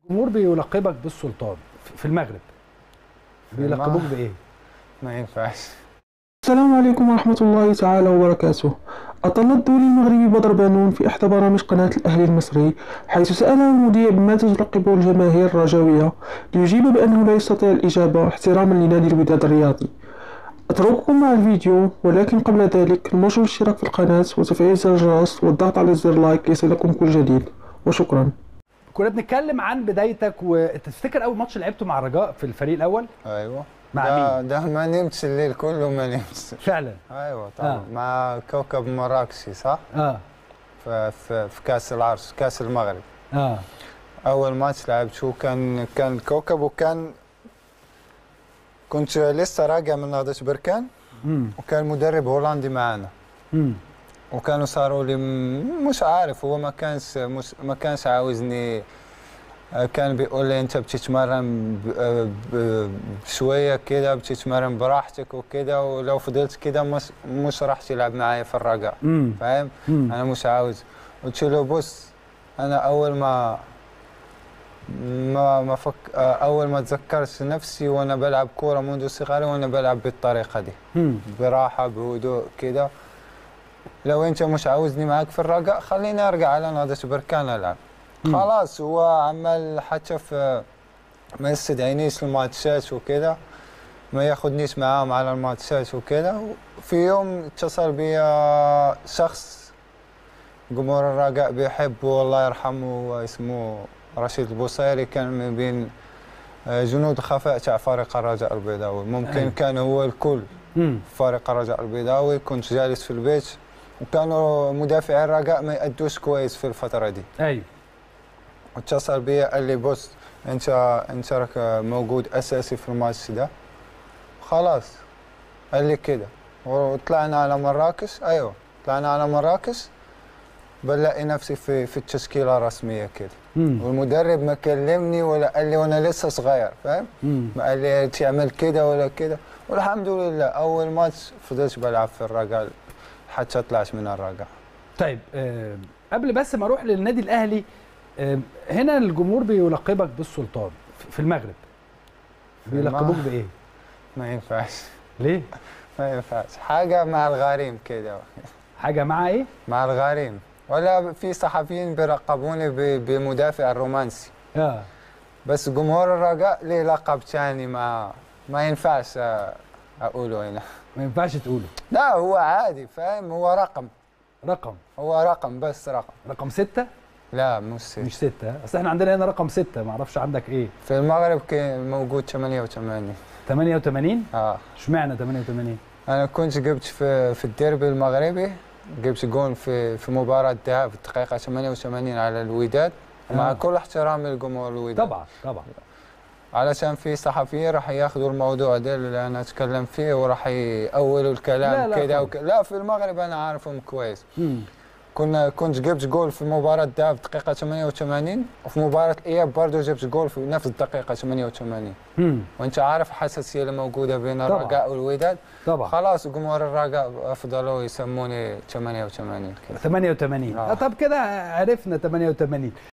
الجمهور بيلقبك بالسلطان في المغرب بيلقبوك بايه؟ ما ينفعش السلام عليكم ورحمة الله تعالى وبركاته أطل الدولي المغربي بدر بانون في إحدى برامج قناة الأهلي المصري حيث سأله المذيع بماذا تلقبه الجماهير الرجاوية ليجيب بأنه لا يستطيع الإجابة احتراما لنادي الوداد الرياضي أترككم مع الفيديو ولكن قبل ذلك المرجو الاشتراك في القناة وتفعيل زر الجرس والضغط على زر لايك ليصلكم كل جديد وشكرا كنا بنتكلم عن بدايتك وتفتكر اول ماتش لعبته مع الرجاء في الفريق الاول ايوه مع ده, مين؟ ده ما نمتش الليل كله ما نمتش فعلا ايوه طبعا آه. مع كوكب مراكشي صح؟ اه في, في, في كاس العرش كاس المغرب اه اول ماتش لعبته كان كان كوكب وكان كنت لسه راجع من نهضة بركان امم وكان مدرب هولندي معانا امم وكانوا صاروا لي م- مش عارف هو ما كانش مش ما كانش عاوزني آه، كان بيقول لي انت بتتمرن ب- آه، ب- بشويه كده بتتمرن براحتك وكده ولو فضلت كده مش مش راح تلعب معايا في الرجاء امم فاهم امم انا مش عاوز قلت له بص انا اول ما ما ما فك آه، اول ما تذكرت نفسي وانا بلعب كوره منذ صغري وانا بلعب بالطريقه دي امم براحه بهدوء كده لو انت مش عاوزني معاك في الرجاء خليني ارجع على نهضة بركان العب مم. خلاص هو عمال حتى في ما يستدعينيش الماتشات وكده ما ياخدنيش معاهم على الماتشات وكده في يوم اتصل بي شخص جمهور الرجاء بيحبه الله يرحمه اسمه رشيد البوصيري كان من بين آه، جنود خفاء تاع فريق الرجاء البيضاوي ممكن أيوة. كان هو الكل امم فريق الرجاء البيضاوي كنت جالس في البيت وكانوا مدافعي الرجاء ما يأدوش كويس في الفترة دي ايوه اتصل بي قال لي بص انت انت راك موجود اساسي في الماتش ده خلاص قال لي كده وطلعنا على مراكش ايوه طلعنا على مراكش بلاقي نفسي في في التشكيله الرسميه كده امم والمدرب ما كلمني ولا قال لي وانا لسه صغير فاهم امم ما قال لي تعمل كده ولا كده والحمد لله اول ماتش فضلت بلعب في الرجاء حتى طلعت من الرجاء طيب آه قبل بس ما اروح للنادي الاهلي آه هنا الجمهور بيلقبك بالسلطان في- في المغرب بيلقبوك بايه؟ ما ينفعش ليه؟ ما ينفعش حاجه مع الغريم كده حاجه مع ايه؟ مع الغريم ولا في صحفيين بيلقبوني ب- بمدافع الرومانسي اه بس جمهور الرجاء ليه لقب ثاني ما ما ينفعش آه، اقوله هنا ما ينفعش تقوله لا هو عادي فاهم هو رقم رقم هو رقم بس رقم رقم ستة لا مش ست. مش ستة ها؟ اصل احنا عندنا هنا رقم ستة ما اعرفش عندك ايه في المغرب كان موجود 88 88 اه اشمعنى 88 انا كنت جبت في في الديربي المغربي جبت جون في في مباراه ذهاب في الدقيقه 88 على الوداد مع آه. كل احترامي لجمهور الوداد طبعا طبعا علشان في صحفيين راح ياخذوا الموضوع ده اللي انا اتكلم فيه وراح يأولوا لا، الكلام لا كده خالص. وك... لا في المغرب انا عارفهم كويس امم كنا كنت جبت جول في مباراة الذهاب في الدقيقة 88 وفي مباراة الإياب برضه جبت جول في نفس الدقيقة 88 امم وأنت عارف الحساسية اللي موجودة بين طبعاً. الرجاء والوداد طبعا خلاص جمهور الرجاء فضلوا يسموني 88 كده 88 آه. آه. طب كده عرفنا 88